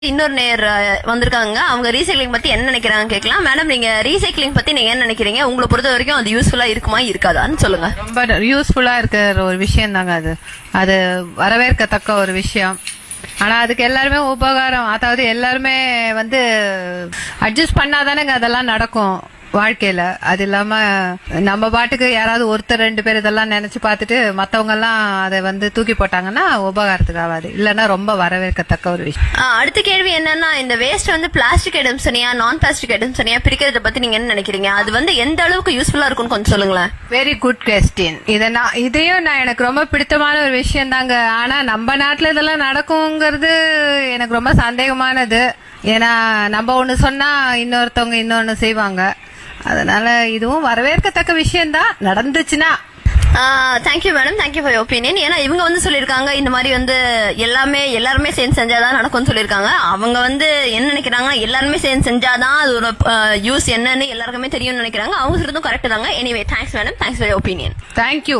இன்னொரு நேர் அஹ், வந்திருக்காங்க அவங்க ரீசைக்ளிங் பத்தி என்ன நினைக்கிறாங்க கேட்கலாம் மேடம் நீங்க ரீசைக்ளிங் பத்தி நீங்க என்ன நினைக்கிறீங்க உங்களை பொறுத்த வரைக்கும் அது யூஸ்ஃபுல்லா இருக்குமா இருக்காதான்னு சொல்லுங்க ரொம்ப யூஸ்ஃபுல்லா இருக்கிற ஒரு விஷயம் தாங்க அது அது வரவேற்கத்தக்க ஒரு விஷயம் ஆனா அதுக்கு எல்லாருமே உபகாரம் அதாவது எல்லாருமே வந்து அட்ஜஸ்ட் பண்ணாதானேங்க அதெல்லாம் நடக்கும் வாழ்க்கையில அது இல்லாம நம்ம பாட்டுக்கு யாராவது ஒருத்தர் ரெண்டு பேர் இதெல்லாம் நினைச்சு பார்த்துட்டு மத்தவங்க எல்லாம் அதை வந்து தூக்கி போட்டாங்கன்னா உபகாரத்துக்கு ஆகாது இல்லைன்னா ரொம்ப வரவேற்கத்தக்க ஒரு விஷயம் அஹ், அடுத்த கேள்வி என்னன்னா இந்த வேஸ்ட் வந்து பிளாஸ்டிக் ஐட்டம்ஸ் தனியா நான் பிளாஸ்டிக் ஐட்டம்ஸ் தனியா பிரிக்கிறத பத்தி நீங்க என்ன நினைக்கிறீங்க அது வந்து எந்த அளவுக்கு யூஸ்ஃபுல்லா இருக்கும்னு கொஞ்சம் சொல்லுங்களேன் வெரி குட் கொஸ்டின் இத நான் இதையும் நான் எனக்கு ரொம்ப பிடித்தமான ஒரு விஷயம் தாங்க ஆனா நம்ம நாட்டுல இதெல்லாம் நடக்குங்கிறது எனக்கு ரொம்ப சந்தேகமானது ஏன்னா நம்ம ஒண்ணு சொன்னா இன்னொருத்தவங்க இன்னொன்னு செய்வாங்க அதனால இதுவும் வரவேற்கத்தக்க விஷயம்தான் நடந்துச்சுன்னா thank you madam thank you for opinion ஏன்னா இவங்க வந்து சொல்லியிருக்காங்க இந்த மாதிரி வந்து எல்லாமே எல்லாருமே சேர்ந்து செஞ்சாதான் நடக்கும்னு சொல்லியிருக்காங்க அவங்க வந்து என்ன நினைக்கிறாங்கன்னா எல்லாருமே சேர்ந்து செஞ்சாதான் அதோட யூஸ் என்னன்னு எல்லாருக்குமே தெரியும்னு நினைக்கிறாங்க அவங்க சொல்றதும் கரெக்ட் தாங்க anyway thanks madam thanks for opinion thank you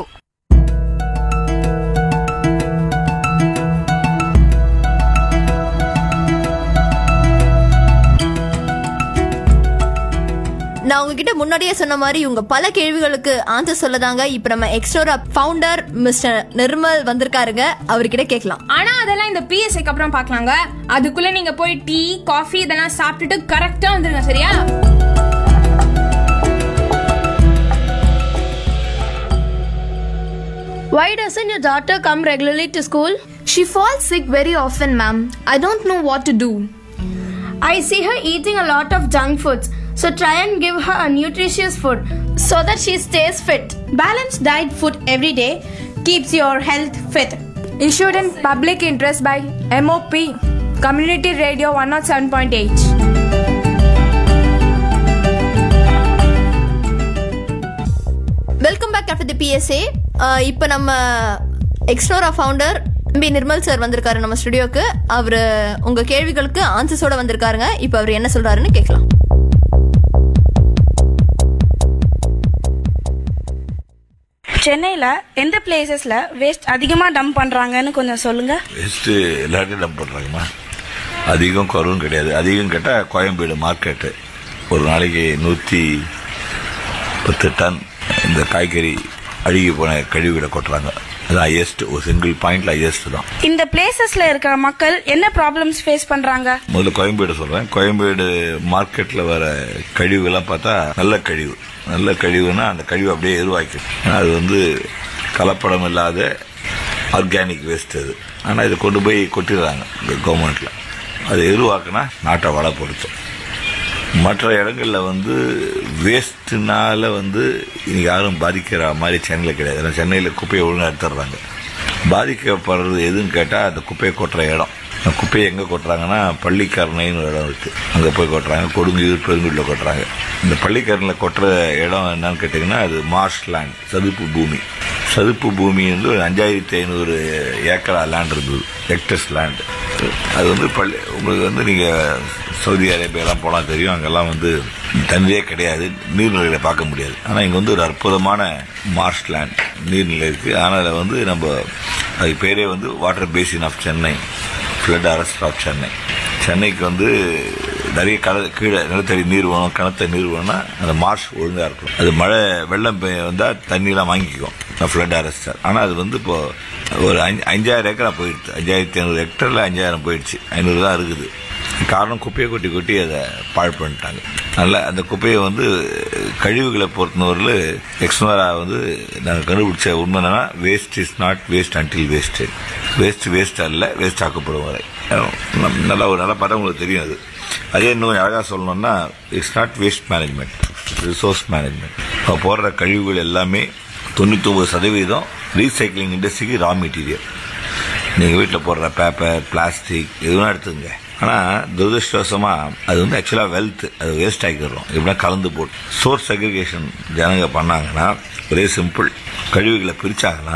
நான் உங்ககிட்ட முன்னாடியே சொன்ன மாதிரி இவங்க பல கேள்விகளுக்கு ஆன்சர் சொல்லதாங்க இப்ப நம்ம எக்ஸ்ட்ரா ஃபவுண்டர் மிஸ்டர் நிர்மல் வந்திருக்காருங்க அவர்கிட்ட கேட்கலாம் ஆனா அதெல்லாம் இந்த பிஎஸ்ஐக்கு அப்புறம் பார்க்கலாங்க அதுக்குள்ள நீங்க போய் டீ காஃபி இதெல்லாம் சாப்பிட்டுட்டு கரெக்டா வந்துருங்க சரியா Why doesn't your daughter come regularly to school? She falls sick very often, ma'am. I don't know what to do. I see her eating a lot of junk foods, so try and give her a nutritious food so that she stays fit. Balanced diet food every day keeps your health fit. Issued in public interest by MOP, Community Radio 107.8. Welcome back after the PSA இப்போ நம்ம Exnora founder B Nirmal sir வந்திருக்காரு நம்ம ஸ்டுடியோக்கு அவரு உங்க கேள்விகளுக்கு ஆன்சர்ஸோட வந்திருக்காருங்க இப்போ அவர் என்ன சொல்றாருன்னு கேட்கலாம் சென்னையில் எந்த பிளேசஸில் வேஸ்ட் அதிகமாக டம்ப் பண்ணுறாங்கன்னு கொஞ்சம் சொல்லுங்கள் வேஸ்ட்டு எல்லாத்தையும் டம்ப் பண்ணுறாங்கம்மா அதிகம் குறவும் கிடையாது அதிகம் கேட்டால் கோயம்பேடு மார்க்கெட்டு ஒரு நாளைக்கு நூற்றி பத்து டன் இந்த காய்கறி அழுகி போன கழிவுகளை கொட்டுறாங்க அது ஹையஸ்ட் ஒரு சிங்கிள் பாயிண்ட்ல ஹையஸ்ட் தான் இந்த பிளேசஸில் இருக்கிற மக்கள் என்ன ப்ராப்ளம்ஸ் ஃபேஸ் பண்ணுறாங்க முதல்ல கோயம்பேடு சொல்றேன் கோயம்பேடு மார்க்கெட்ல வர கழிவுகள்லாம் பார்த்தா நல்ல கழிவு நல்ல கழிவுனா அந்த கழிவு அப்படியே எருவாக்கும் ஏன்னா அது வந்து கலப்படம் இல்லாத ஆர்கானிக் வேஸ்ட் அது ஆனால் இதை கொண்டு போய் கொட்டிடுறாங்க இந்த கவர்மெண்ட்ல அது எருவாக்குனா நாட்டை வளப்படுத்தும் மற்ற இடங்கள்ல வந்து வேஸ்ட்னால வந்து இன்னைக்கு யாரும் பாதிக்கிற மாதிரி சென்னையில் கிடையாது ஏன்னா சென்னையில் குப்பையை ஒழுங்கா எடுத்துடுறாங்க பாதிக்கப்படுறது எதுன்னு கேட்டால் அந்த குப்பையை கொட்டுற இடம் அந்த குப்பையை எங்கே கொட்டுறாங்கன்னா பள்ளிக்கரணைன்னு ஒரு இடம் இருக்கு அங்கே போய் கொட்டுறாங்க கொடுங்கையூர் பெருங்குடியில் கொட்டுறாங்க இந்த பள்ளிக்கரணையில் கொட்டுற இடம் என்னன்னு கேட்டிங்கன்னா அது மார்ஷ் லேண்ட் சதுப்பு பூமி சதுப்பு பூமி வந்து ஒரு அஞ்சாயிரத்தி ஐநூறு ஏக்கரா லேண்ட் இருந்தது ஹெக்டர்ஸ் லேண்ட் அது வந்து பள்ளி உங்களுக்கு வந்து நீங்கள் சவுதி அரேபியாலாம் போனால் தெரியும் அங்கெல்லாம் வந்து தண்ணீரே கிடையாது நீர்நிலைகளை பார்க்க முடியாது ஆனால் இங்கே வந்து ஒரு அற்புதமான மார்ஷ் லேண்ட் நீர்நிலை இருக்குது ஆனால் அதில் வந்து நம்ம அதுக்கு பேரே வந்து water basin of Chennai flood arrest of Chennai சென்னைக்கு வந்து நிறைய கல கீழே நிலத்தடி நீர் வேணும் கிணத்த நீர் வேணும்னா அந்த மார்ஷ் ஒழுங்காக இருக்கும் அது மழை வெள்ளம் பெய்ய வந்தால் தண்ணியெலாம் வாங்கிக்கும் ஃப்ளட் அரஸ்டர் ஆனால் அது வந்து இப்போ ஒரு அஞ்சு அஞ்சாயிரம் ஏக்கரா போயிடுச்சு அஞ்சாயிரத்தி ஐநூறு ஹெக்டரில் அஞ்சாயிரம் போயிடுச்சு ஐநூறு தான் இருக்குது காரணம் குப்பையை கொட்டி கொட்டி அதை பாழ் பண்ணிட்டாங்க அதனால் அந்த குப்பையை வந்து கழிவுகளை பொறுத்தவரையில் எக்ஸ்னோரா வந்து நாங்கள் கண்டுபிடிச்ச உண்மை என்னன்னா waste is not waste until waste waste waste அல்ல வேஸ்ட் ஆக்கப்படும் வரை நம் நல்லா ஒரு நல்லா பார்த்தா உங்களுக்கு தெரியும் அது அதே இன்னும் அழகாக சொல்லணும்னா it's not waste management resource management இப்போ போடுற கழிவுகள் எல்லாமே தொண்ணூத்தொம்பது சதவீதம் ரீசைக்ளிங் இண்டஸ்ட்ரிக்கு ரா மெட்டீரியல் நீங்கள் வீட்டில் போடுற பேப்பர் பிளாஸ்டிக் எதுவும் எடுத்துங்க ஆனால் துரதிருஷ்டவசமா அது வந்து ஆக்சுவலாக வெல்த் அது வேஸ்ட் ஆக்கிடுறோம் எப்படின்னா கலந்து போட்டு சோர்ஸ் செக்ரிகேஷன் ஜனங்க பண்ணாங்கன்னா ஒரே சிம்பிள் கழிவுகளை பிரிச்சாங்கன்னா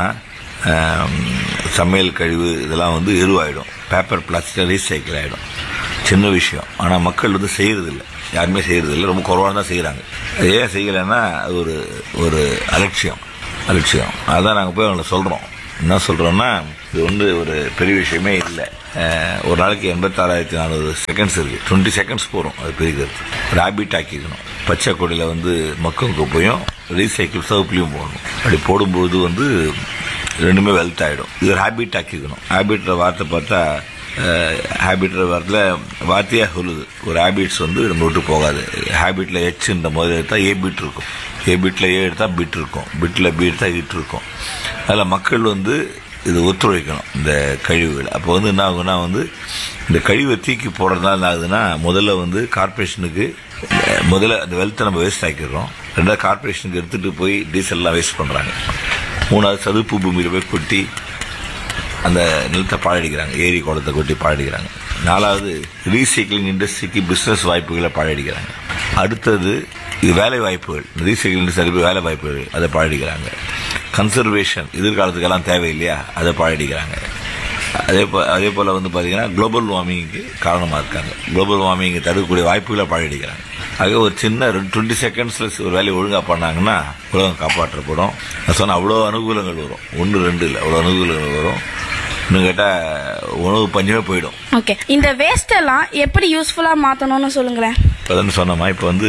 ஆம், சமையல் கழிவு இதெல்லாம் வந்து எருவாயிடும் பேப்பர் பிளாஸ்டிக் ரீசைக்கிள் ஆகிடும் சின்ன விஷயம் ஆனால் மக்கள் வந்து செய்யறதில்ல யாருமே செய்யறதில்ல ரொம்ப குறைவாக தான் செய்கிறாங்க அது ஏன் செய்யலைன்னா அது ஒரு ஒரு அலட்சியம் அலட்சியம் அதான் நாங்கள் போய் அவங்களை சொல்கிறோம் என்ன சொல்றோம்னா இது வந்து ஒரு பெரிய விஷயமே இல்லை அஹ், ஒரு நாளைக்கு எண்பத்தாறாயிரத்தி நானூறு செகண்ட்ஸ் இருக்கு டுவெண்ட்டி செகண்ட்ஸ் போறோம் அது பிரிக்கிறது ஒரு ஹேபிட் ஆக்கிக்கணும் பச்சை கொடியில வந்து மக்கும் குப்பையும் ரீசைக்கிள் சவுப்புலையும் போடணும் அப்படி போடும்போது வந்து ரெண்டுமே வெல்த் ஆயிடும் இது ஒரு ஹேபிட் ஆக்கிக்கணும் ஹேபிட்ற வார்த்தை பார்த்தா ஹேபிட்ற வார்த்தையில் வார்த்தையாக சொல்லுது ஒரு ஹேபிட்ஸ் வந்து நம்ம விட்டு போகாது ஹேபிட்ல எச்ன்ற முதல்ல எடுத்தா ஏ பிட் இருக்கும் ஏ பிட்ல ஏ எடுத்தா பிட் இருக்கும் பிட்ல பி எடுத்தா இட் இருக்கும் அதில் மக்கள் வந்து இது ஒத்துழைக்கணும் இந்த கழிவுகள் அப்போ வந்து என்ன ஆகும்னா வந்து இந்த கழிவை தூக்கி போடுறதுனால என்ன ஆகுதுன்னா முதல்ல வந்து கார்பரேஷனுக்கு அஹ், முதல்ல அந்த வெல்த்தை நம்ம வேஸ்ட் ஆக்கிடுறோம் ரெண்டாவது கார்பரேஷனுக்கு எடுத்துட்டு போய் டீசல்லாம் வேஸ்ட் பண்றாங்க மூணாவது சதுப்பு பூமியில போய் கொட்டி அந்த நிலத்தை பாழடிக்கிறாங்க ஏரி குளத்தை கொட்டி பாழடிக்கிறாங்க நாலாவது ரீசைக்கிளிங் இண்டஸ்ட்ரிக்கு பிசினஸ் வாய்ப்புகளை பாழடிக்கிறாங்க அடுத்தது இது வேலை வாய்ப்புகள் ரீசைக்கிள் இண்டஸ்ட்ரி வேலை வாய்ப்புகள் அதை பாழடிக்கிறாங்க கன்சர்வேஷன் எதிர்காலத்துக்கெல்லாம் தேவை இல்லையா அதை பாழடிக்கிறாங்க அதே போ அதே போல வந்து பாத்தீங்கன்னா குளோபல் வார்மிங்க்கு காரணமா இருக்காங்க குளோபல் வார்மிங்கை தடுக்கக்கூடிய வாய்ப்புகளை பாழடிக்கிறாங்க ஆக ஒரு சின்ன டுவெண்ட்டி செகண்ட்ஸ்ல ஒரு வேலையை ஒழுங்கா பண்ணாங்கன்னா உலகம் காப்பாற்றப்படும் நான் சொன்ன அவ்வளோ அனுகூலங்கள் வரும் ஒன்று ரெண்டு இல்லை அவ்வளோ அனுகூலங்கள் வரும் இன்னும் கேட்டா உணவு பஞ்சமே போயிடும் ஓகே இந்த வேஸ்ட் எல்லாம் எப்படி யூஸ்ஃபுல்லா மாத்தணும்னு சொல்லுங்களேன் இப்பதான் சொன்னோமா இப்போ வந்து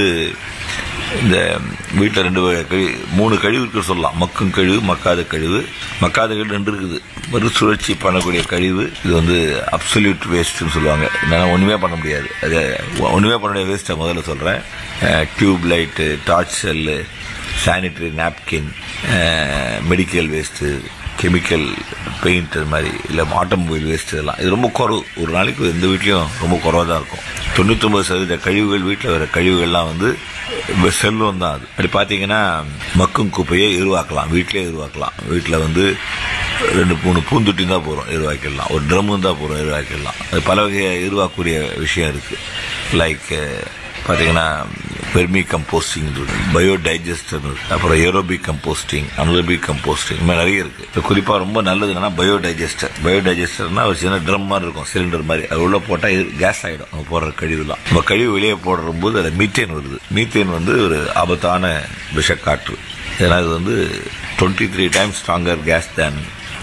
இந்த வீட்டில் ரெண்டு வகை கழிவு மூணு கழிவு இருக்கு சொல்லலாம் மக்கும் கழிவு மக்காத கழிவு மக்காத கழிவு ரெண்டு இருக்குது மறுசுழற்சி பண்ணக்கூடிய கழிவு இது வந்து அப்சல்யூட் வேஸ்ட்னு சொல்லுவாங்க என்னால் ஒன்றுமே பண்ண முடியாது அது ஒன்றுமே பண்ண முடியாத வேஸ்ட்டை முதல்ல சொல்கிறேன் tube light torch cell sanitary napkin medical waste chemical paint அது மாதிரி இல்லை ஆட்டோமொபைல் வேஸ்ட் இதெல்லாம் இது ரொம்ப குறவு ஒரு நாளைக்கு எந்த வீட்லையும் ரொம்ப குறவாக தான் இருக்கும் தொண்ணூத்தொம்பது சதவீத கழிவுகள் வீட்டில் வர கழிவுகள்லாம் வந்து செல்வம் தான் அது அப்படி பார்த்தீங்கன்னா மக்கும் குப்பையை எருவாக்கலாம் வீட்டிலே எருவாக்கலாம் வீட்டில் வந்து ரெண்டு மூணு பூந்தொட்டி தான் போகிறோம் எருவாக்கிடலாம் ஒரு ட்ரம்மு தான் போகிறோம் எருவாக்கிடலாம் அது பல வகை எருவாக்கக்கூடிய விஷயம் இருக்குது லைக் பார்த்தீங்கன்னா வெர்மி கம்போஸ்டிங் பயோ டைஜஸ்டர் அப்புறம் ஏரோபிக் கம்போஸ்டிங் அனலபிக் கம்போஸ்டிங் இந்த மாதிரி நிறைய இருக்கு இப்போ குறிப்பாக ரொம்ப நல்லது என்னன்னா பயோ டைஜஸ்டர் பயோ டைஜஸ்டர்னா ஒரு சின்ன ட்ரம் மாதிரி இருக்கும் சிலிண்டர் மாதிரி அது உள்ள போட்டால் கேஸ் ஆகிடும் நம்ம போடுற கழிவுலாம் நம்ம கழிவு வெளியே போடுற போது அதில் மீத்தேன் வருது மீத்தேன் வந்து ஒரு ஆபத்தான விஷக்காற்று ஏன்னா இது வந்து twenty three times stronger gas than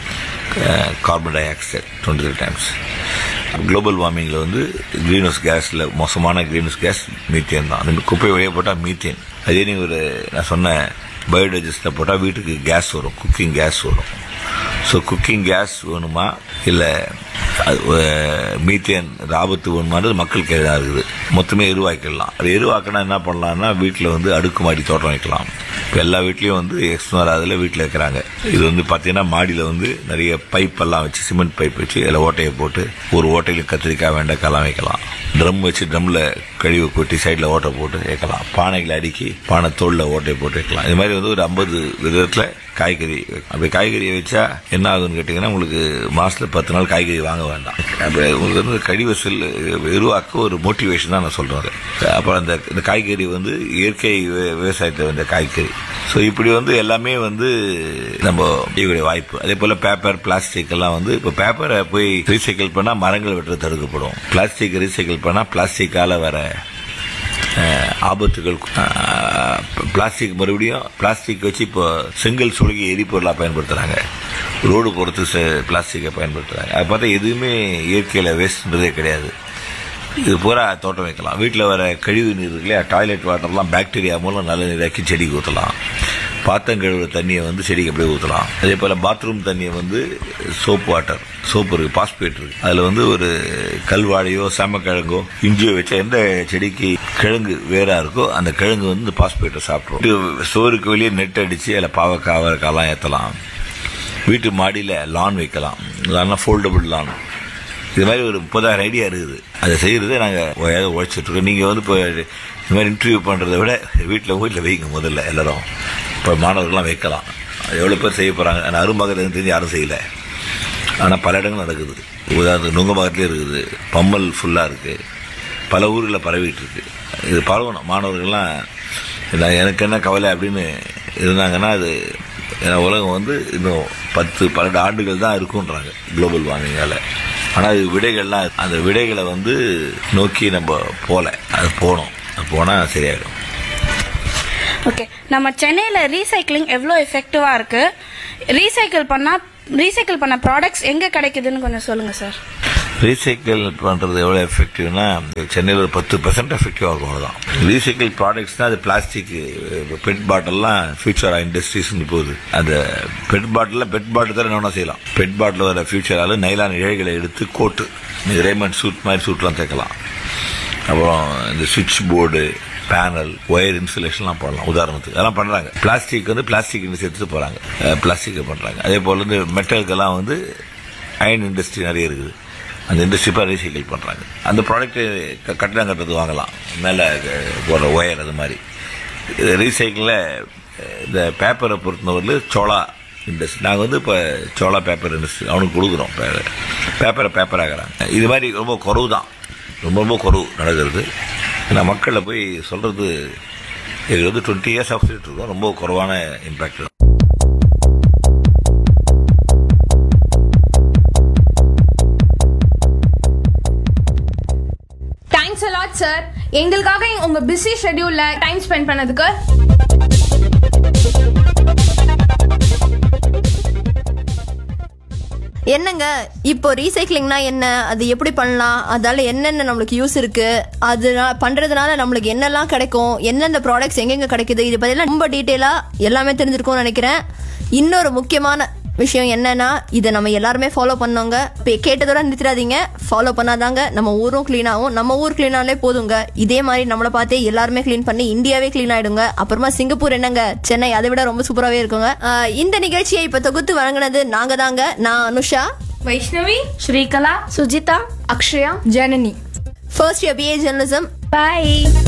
carbon dioxide twenty three times global வார்மிங்கில் வந்து கிரீன் ஹவுஸ் கேஸில் மோசமான கிரீன் ஹவுஸ் கேஸ் மீத்தேன் தான் அந்த குப்பை வெளியே போட்டால் மீத்தேன் அதே நீங்கள் ஒரு நான் சொன்ன பயோடைஜஸ்டில் போட்டால் வீட்டுக்கு கேஸ் வரும் குக்கிங் கேஸ் வரும் ஸோ குக்கிங் கேஸ் வேணுமா இல்லை மீத்தேன் ஆபத்து வேணுமான்றது மக்கள் கையில் தான் இருக்குது மொத்தமே எருவாக்கிடலாம் அது எருவாக்கினா என்ன பண்ணலாம்னா வீட்டில் வந்து அடுக்குமாடி தோட்டம் வைக்கலாம் இப்போ எல்லா வீட்லேயும் வந்து எக்ஸ்னோர் அதில் வீட்டில் வைக்கிறாங்க இது வந்து பார்த்தீங்கன்னா மாடியில் வந்து நிறைய பைப் எல்லாம் வச்சு சிமெண்ட் பைப் வச்சு அதில் ஓட்டையை போட்டு ஒரு ஓட்டையில் கத்திரிக்காய் வெண்டைக்காய்லாம் வைக்கலாம் ட்ரம் வச்சு ட்ரம்ல கழிவு கொட்டி சைடில் ஓட்டை போட்டு வைக்கலாம் பானைகளை அடுக்கி பானை தோளில் ஓட்டையை போட்டு வைக்கலாம் இது மாதிரி வந்து ஒரு ஐம்பது விதத்தில் காய்கறி அப்படி காய்கறியை வச்சா என்ன ஆகுதுன்னு கேட்டிங்கன்னா உங்களுக்கு மாசத்துல பத்து நாள் காய்கறி வாங்க வேண்டாம் அப்படி உங்களுக்கு வந்து கழிவு செல் எருவாக்க ஒரு மோட்டிவேஷன் தான் நான் சொல்றேன் அப்புறம் அந்த இந்த காய்கறி வந்து இயற்கை வி- விவசாயத்தை வந்த காய்கறி ஸோ இப்படி வந்து எல்லாமே வந்து நம்ம செய்யக்கூடிய வாய்ப்பு அதே போல பேப்பர் பிளாஸ்டிக் எல்லாம் வந்து இப்போ பேப்பரை போய் ரீசைக்கிள் பண்ணா மரங்கள் வெட்டுறது தடுக்கப்படும் பிளாஸ்டிக் ரீசைக்கிள் பண்ணா பிளாஸ்டிக்கால வர அஹ், ஆபத்துகள் அஹ், பிளாஸ்டிக் மறுபடியும் பிளாஸ்டிக் வச்சு இப்போ செங்கல் சுருகி எரிபொருளாக பயன்படுத்துறாங்க ரோடு போகிறதுக்கு பிளாஸ்டிக்கை பயன்படுத்துறாங்க அதை பார்த்தா எதுவுமே இயற்கையில் வேஸ்ட்ன்றதே கிடையாது இது பூரா தோட்டம் வைக்கலாம் வீட்டில் வர கழிவு நீர் இருக்கு இல்லையா டாய்லெட் வாட்டர்லாம் பாக்டீரியா மூலம் நல்ல நீராக்கி செடிக்கு ஊற்றலாம் பாத்திரம் கழுவுற தண்ணியை வந்து செடிக்கு அப்படியே ஊற்றலாம் அதே போல் பாத்ரூம் தண்ணியை வந்து சோப் வாட்டர் சோப் இருக்கு பாஸ்பேட் இருக்கு அதில் வந்து ஒரு கல்வாழையோ சாமக்கிழங்கோ இஞ்சியோ வச்சா எந்த செடிக்கு கிழங்கு வேறா இருக்கோ அந்த கிழங்கு வந்து இந்த பாஸ்பேட்டை சாப்பிட்ரும் இது சோறுக்கு வெளியே நெட் அடிச்சு அதில் பாவக்காய் அவரைக்காய்லாம் ஏற்றலாம் வீட்டு மாடியில் லான் வைக்கலாம் லான்னா ஃபோல்டபுள் லான் இது மாதிரி ஒரு முப்பதாயிரம் ஐடியா இருக்குது அதை செய்யறது நாங்கள் உழைச்சிட்டு இருக்கோம் நீங்கள் வந்து இப்போ இந்த மாதிரி இன்டர்வியூ பண்ணுறதை விட வீட்டில் வீட்டில் வைங்க முதல்ல எல்லாரும் இப்போ மாணவர்கள்லாம் வைக்கலாம் எவ்வளோ பேர் செய்ய போகிறாங்க ஆனால் அருமகர் தெரிஞ்சு யாரும் செய்யலை ஆனால் பல இடங்கள் நடக்குது உதாரணத்துக்கு நுங்கம்பாக்கத்துலேயே இருக்குது பம்மல் ஃபுல்லாக இருக்குது பல ஊரில் பரவிட்டு இருக்கு இது பரவணும் மாணவர்கள்லாம் நான் எனக்கு என்ன கவலை அப்படின்னு இருந்தாங்கன்னா அது ஏன்னா உலகம் வந்து இன்னும் பத்து பன்னெண்டு ஆண்டுகள் தான் இருக்குன்றாங்க குளோபல் வார்மிங்கால ஆனால் அது விடைகள்லாம் அந்த விடைகளை வந்து நோக்கி நம்ம போல அது போனோம் அது போனால் சரியாயிடும் ஓகே நம்ம சென்னையில ரீசைக்ளிங் எவ்வளோ எஃபெக்டிவா இருக்கு ரீசைக்கிள் பண்ணா ரீசைக்கிள் பண்ண ப்ராடக்ட்ஸ் எங்க கிடைக்குதுன்னு கொஞ்சம் சொல்லுங்க சார் ரீசைக்கிள் பண்றது எவ்வளவு எஃபெக்டிவ்னா சென்னையில் ஒரு பத்து பெர்சென்ட் எஃபெக்டிவா இருக்கும் அவ்வளவுதான் ரீசைக்கிள் ப்ராடக்ட்ஸ்னா அது பிளாஸ்டிக் பெட் பாட்டில்லாம் ஃபியூச்சர் இண்டஸ்ட்ரீஸ் போகுது அந்த பெட் பாட்டில் பெட் பாட்டில் தான் என்ன செய்யலாம் பெட் பாட்டில் வர ஃபியூச்சரால நைலான் இழைகளை எடுத்து கோட்டு நீங்க ரேமண்ட் சூட் மாதிரி சூட்லாம் தைக்கலாம் அப்புறம் இந்த சுவிட்ச் போர்டு பேனல் ஒயர் இன்சுலேஷன்லாம் போடலாம் உதாரணத்துக்கு அதெல்லாம் பண்றாங்க பிளாஸ்டிக் வந்து பிளாஸ்டிக் இண்டஸ்ட்ரி எடுத்து போறாங்க பிளாஸ்டிக் பண்றாங்க அதே போல வந்து மெட்டலுக்கெல்லாம் வந்து அயன் இண்டஸ்ட்ரி நிறைய இருக்குது அந்த இண்டஸ்ட்ரி இப்போ ரீசைக்கிள் பண்றாங்க அந்த ப்ராடக்ட் கட்டிடம் கட்டுறது வாங்கலாம் மேலே போடுற ஒயர் அது மாதிரி ரீசைக்கிளில் இந்த பேப்பரை பொறுத்தவரையில் சோளா இண்டஸ்ட்ரி நாங்கள் வந்து இப்போ சோளா பேப்பர் இண்டஸ்ட்ரி அவனுக்கு கொடுக்குறோம் பேப்பரை பேப்பர் ஆகிறாங்க இது மாதிரி ரொம்ப குறவு தான் ரொம்ப ரொம்ப குறவு நடக்கிறது நான் மக்களை போய் சொல்றது இது வந்து டுவெண்ட்டி இயர்ஸ் ஆஃப் இருக்கோம் ரொம்ப குறைவான இம்பாக்ட் தேங்க்ஸ் அலாட் சார் எங்களுக்காக உங்க பிஸி ஷெட்யூல்ல டைம் ஸ்பெண்ட் பண்ணதுக்கு என்னங்க இப்போ ரீசைக்ளிங்னா என்ன அது எப்படி பண்ணலாம் அதால என்னென்ன நம்மளுக்கு யூஸ் இருக்கு அது பண்றதுனால நம்மளுக்கு என்னெல்லாம் கிடைக்கும் எந்தெந்த ப்ராடக்ட்ஸ் எங்கெங்க கிடைக்குது இது பத்திலாம் ரொம்ப டீட்டெயிலா எல்லாமே தெரிஞ்சிருக்கும்னு நினைக்கிறேன் இன்னொரு முக்கியமான விஷயம் என்னன்னா இதை நம்ம எல்லாருமே ஃபாலோ பண்ணோங்க இப்போ கேட்டதோட நிறுத்திடாதீங்க ஃபாலோ பண்ணாதாங்க நம்ம ஊரும் க்ளீன் ஆகும் நம்ம ஊர் க்ளீன் ஆனாலே போதுங்க இதே மாதிரி நம்மளை பார்த்தே எல்லாருமே க்ளீன் பண்ணி இந்தியாவே க்ளீன் ஆயிடுங்க அப்புறமா சிங்கப்பூர் என்னங்க சென்னை அதை விட ரொம்ப சூப்பராகவே இருக்குங்க ஆஹ் இந்த நிகழ்ச்சியை இப்போ தொகுத்து வழங்கினது நாங்க தாங்க நான் Anusha Vaishnavi Shrikala, Sujita, Akshaya, Janani first year BA journalism bye.